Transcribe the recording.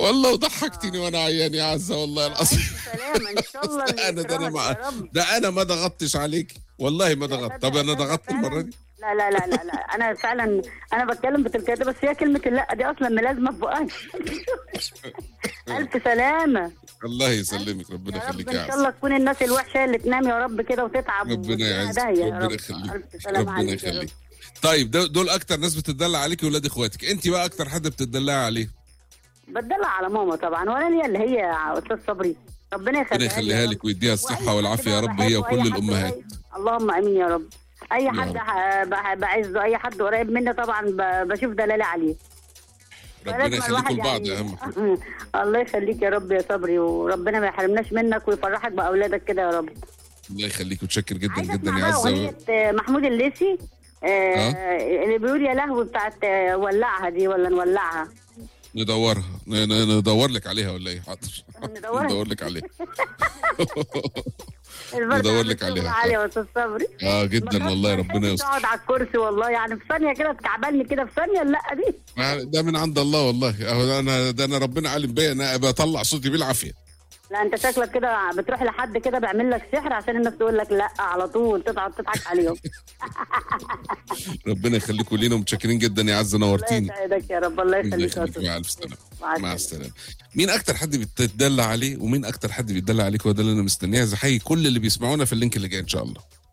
والله وضحكتني وانا عيان يا عزه والله العظيم سلامة ان شاء الله اللي انا ده انا يكرمك مع... يا رب ده انا ما ضغطتش عليك والله ما ضغطت طب انا ده ضغطت فعلاً. المره دي لا لا لا لا لا انا فعلا انا بتكلم بتلقائيه بس هي كلمه اللا دي اصلا ملازمه في بقاي الف سلامه الله يسلمك ربنا يا رب يخليك ان يا شاء عزه الله تكون الناس الوحشه اللي تنام يا رب كده وتتعب ربنا وتديها يعزك داهية يا ربنا رب. يخليك الف سلامه ربنا عليك يا رب. يخليك طيب ده- دول اكتر ناس بتدلع عليك ولاد اخواتك انت بقى اكتر حد بتدلع عليه بتدلع على ماما طبعا وانا ليا اللي هي استاذ صبري ربنا يخليها ربنا لي يخليها يا رب. لك ويديها الصحه وأي حد والعافيه يا بقى رب هي بحبه، أي وكل حد الامهات قريب. اللهم امين يا رب اي حد رب. ح- بح- بعزه اي حد قريب مني طبعا ب- بشوف دلالي عليه ربنا فلازم يخليكم الواحد لبعض يعني- اهم حاجه الله يخليك يا رب يا صبري وربنا ما يحرمناش منك ويفرحك باولادك كده يا رب الله يخليك وتشكر جدا عايزه جدا اسمع يا بقى عزه اغنيه آه، محمود الليثي آه اللي بيقول يا لهوي بتاعت آه، ولعها دي ولا نولعها ندورها ن- ن- ندور لك عليها ولا ايه حاضر ندورها؟ ندور لك عليها البرد ندور عامل لك شغل عليها. عالي يا استاذ صبري اه جدا ما والله كنتش ربنا بحب يستر اقعد على الكرسي والله يعني في ثانيه كده تكعبلني كده في ثانيه لا دي ما- ده من عند الله والله اهو انا ده انا ربنا عالم بيا انا بطلع صوتي بالعافيه لا انت شكلك كده بتروح لحد كده بيعمل لك سحر عشان الناس تقول لك لا على طول تقعد تضحك عليهم ربنا يخليكم لينا ومتشكرين جدا يا عزه الله نورتيني يسعدك يا رب الله الله يخليك يا يخليك أستاذ. مع الف سلامه مع مع السلامة. السلامه مين اكتر حد بتدلع عليه ومين اكتر حد بيتدلع عليك هو ده اللي انا مستنيه عايز احيي كل اللي بيسمعونا في اللينك اللي جاي ان شاء الله